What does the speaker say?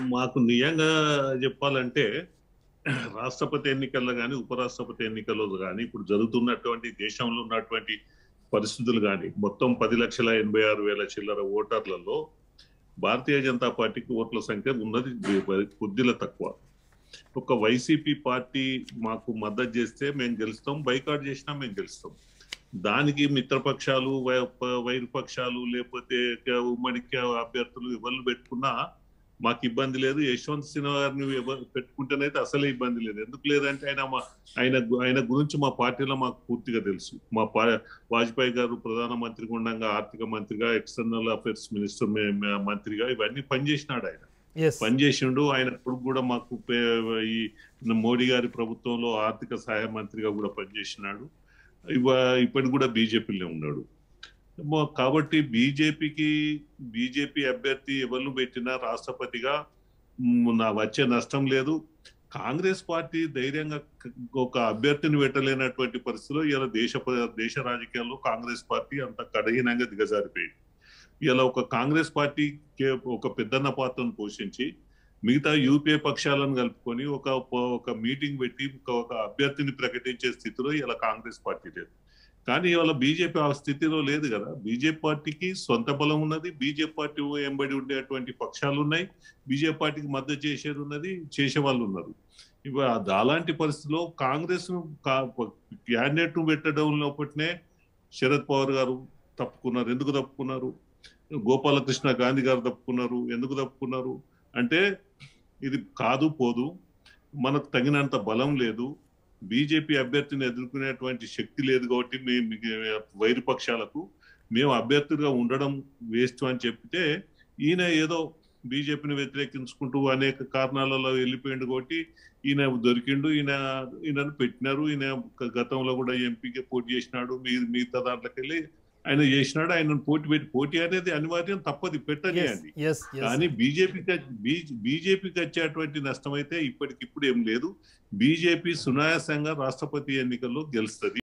మాకు నిజంగా చెప్పాలంటే రాష్ట్రపతి ఎన్నికల్లో కానీ ఉపరాష్ట్రపతి ఎన్నికల్లో కానీ ఇప్పుడు జరుగుతున్నటువంటి దేశంలో ఉన్నటువంటి పరిస్థితులు కానీ మొత్తం పది లక్షల ఎనభై ఆరు వేల చిల్లర ఓటర్లలో భారతీయ జనతా పార్టీకి ఓట్ల సంఖ్య ఉన్నది కొద్దిల తక్కువ ఒక వైసీపీ పార్టీ మాకు మద్దతు చేస్తే మేము గెలుస్తాం బైకాట్ చేసినా మేము గెలుస్తాం దానికి మిత్రపక్షాలు వై- వైరుపక్షాలు లేకపోతే ఉమ్మడి అభ్యర్థులు ఎవరు పెట్టుకున్నా మాకు ఇబ్బంది లేదు యశ్వంత్ సిన్హా గారిని ఎవరు పెట్టుకుంటేనైతే అసలే ఇబ్బంది లేదు ఎందుకు లేదంటే ఆయన మా ఆయన గు- ఆయన గురించి మా పార్టీలో మాకు పూర్తిగా తెలుసు మా పా వాజ్పేయి గారు ప్రధానమంత్రిగా ఉండగా ఆర్థిక మంత్రిగా ఎక్స్టర్నల్ అఫైర్స్ మినిస్టర్ మే- మే- మంత్రిగా ఇవన్నీ పనిచేసినాడు ఆయన ఎస్ పనిచేసిండు ఆయన ఇప్పుడు కూడా మాకు పే- ఈ మోడీ గారి ప్రభుత్వంలో ఆర్థిక సహాయ మంత్రిగా కూడా పనిచేసినాడు ఇవ ఇప్పటికి కూడా బీజేపీలో ఉన్నాడు మొ- కాబట్టి బీజేపీకి బీజేపీ అభ్యర్థి ఎవరు పెట్టినా రాష్ట్రపతిగా మ్, నా వచ్చే నష్టం లేదు కాంగ్రెస్ పార్టీ ధైర్యంగా క- ఒక అభ్యర్థిని పెట్టలేనటువంటి పరిస్థితిలో ఇలా దేశ ప్ర- దేశ రాజకీయాల్లో కాంగ్రెస్ పార్టీ అంత కఠినంగా దిగజారిపోయింది ఇలా ఒక కాంగ్రెస్ పార్టీ కే- ఒక పెద్దన్న పాత్రను పోషించి మిగతా యూపీఏ పక్షాలను కలుపుకొని ఒక ఒక మీటింగ్ పెట్టి ఒక ఒక అభ్యర్థిని ప్రకటించే స్థితిలో ఇలా కాంగ్రెస్ పార్టీ లేదు కానీ ఇవాళ బీజేపీ ఆ స్థితిలో లేదు కదా బీజేపీ పార్టీకి సొంత బలం ఉన్నది బీజేపీ పార్టీ ఎంబడి ఉండేటువంటి పక్షాలు ఉన్నాయి బీజేపీ పార్టీకి మద్దతు చేసేది ఉన్నది చేసే వాళ్ళు ఉన్నారు ఇవ అలాంటి పరిస్థితిలో కాంగ్రెస్ క్యాండిడేట్ పెట్టడం లోపట్నే శరద్ పవార్ గారు తప్పుకున్నారు ఎందుకు తప్పుకున్నారు గోపాలకృష్ణ గాంధీ గారు తప్పుకున్నారు ఎందుకు తప్పుకున్నారు అంటే ఇది కాదు పోదు మనకు తగినంత బలం లేదు బీజేపీ అభ్యర్థిని ఎదుర్కొనేటువంటి శక్తి లేదు కాబట్టి మేము వైరు పక్షాలకు మేము అభ్యర్థులుగా ఉండడం వేస్ట్ అని చెప్తే ఈయన ఏదో బీజేపీని వ్యతిరేకించుకుంటూ అనేక కారణాలలో వెళ్ళిపోయిండు కాబట్టి ఈయన దొరికిండు ఈయన ఈయనను పెట్టినారు ఈయన గతంలో కూడా ఎంపీకి పోటీ చేసినాడు మీ మిగతా దాంట్లోకి వెళ్ళి ఆయన చేసినాడు ఆయన పోటీ పెట్టి పోటీ అనేది అనివార్యం తప్పది పెట్టని ఎస్ అది ఎస్ కానీ బీజేపీకి బీజేపీకి వచ్చేటువంటి నష్టం అయితే ఇప్పటికిప్పుడు ఏం లేదు బీజేపీ సునాయాసంగా రాష్ట్రపతి ఎన్నికల్లో గెలుస్తుంది